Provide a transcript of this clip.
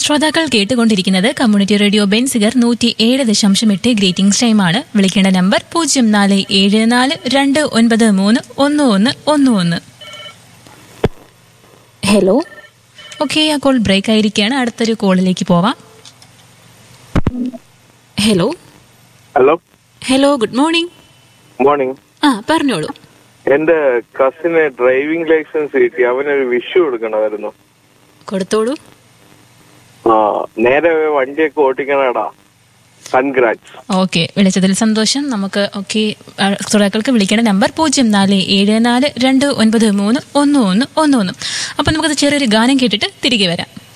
ശ്രോതാക്കൾ കേട്ടുകൊണ്ടിരിക്കുന്നത് community radio Benziger നൂറ്റി ഏഴ് ദശാംശം എട്ട് ഗ്രീറ്റിംഗ്സ് ടൈമാണ് വിളിക്കേണ്ട നമ്പർ പൂജ്യം നാല് ഏഴ് നാല് രണ്ട് ഒൻപത് മൂന്ന് ഒന്ന് ഒന്ന് ഒന്ന് ഒന്ന് ഹലോ ഓക്കെ ആ കോൾ ബ്രേക്ക് ആയിരിക്കുകയാണ് അടുത്തൊരു കോളിലേക്ക് പോവാം hello hello hello good morning morning ആ പറഞ്ഞോളൂ എന്റെ കസിന് ഡ്രൈവിംഗ് ലൈസൻസ് കിട്ടി അവനൊരു വിഷു കൊടുക്കണമായിരുന്നു കൊടുത്തോളൂ ആ നേരെ വണ്ടിയൊക്കെ ഓട്ടിക്കണടാ കൺഗ്രാറ്റ്സ് ഓക്കെ വിളിച്ചതിൽ സന്തോഷം നമുക്ക് ഓക്കെ ശ്രോതാക്കൾക്ക് വിളിക്കേണ്ട നമ്പർ പൂജ്യം നാല് ഏഴ് നാല് രണ്ട് ഒൻപത് മൂന്ന് ഒന്ന് ഒന്ന് ഒന്ന് ഒന്ന് അപ്പം നമുക്കത് ചെറിയൊരു ഗാനം കേട്ടിട്ട് തിരികെ വരാം